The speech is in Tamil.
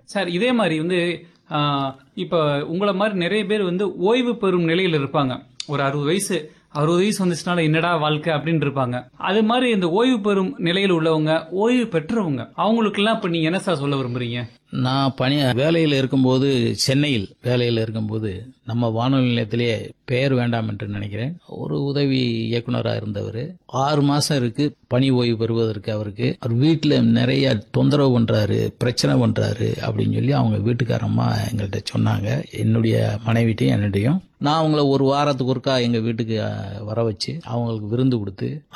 சார் இதே மாதிரி வந்து ஆஹ், இப்ப உங்களை மாதிரி நிறைய பேர் வந்து ஓய்வு பெறும் நிலையில் இருப்பாங்க ஒரு அறுபது வயசு அறுபது வயசு வந்துச்சுனால என்னடா வாழ்க்கை அப்படின்னு இருப்பாங்க அது மாதிரி இந்த ஓய்வு பெறும் நிலையில் உள்ளவங்க ஓய்வு பெற்றவங்க அவங்களுக்கெல்லாம் இப்ப நீங்க என்ன சார் சொல்ல விரும்புறீங்க நான் பணி வேலையில் இருக்கும்போது சென்னையில் வேலையில் இருக்கும்போது நம்ம வானொலி நிலையத்திலேயே பெயர் வேண்டாம் என்று நினைக்கிறேன் ஒரு உதவி இயக்குனராக இருந்தவர் ஆறு மாசம் இருக்கு பணி ஓய்வு பெறுவதற்கு அவருக்கு அவர் வீட்டில் நிறைய தொந்தரவு பண்றாரு பிரச்சனை பண்றாரு அப்படின்னு சொல்லி அவங்க வீட்டுக்காரம்மா எங்கள்கிட்ட சொன்னாங்க என்னுடைய மனைவிட்டையும் என்னுடையும் நான் அவங்கள ஒரு வாரத்துக்கு ஒருக்கா எங்க வீட்டுக்கு அஹ், வர வச்சு அவங்களுக்கு விருந்து கொடுத்து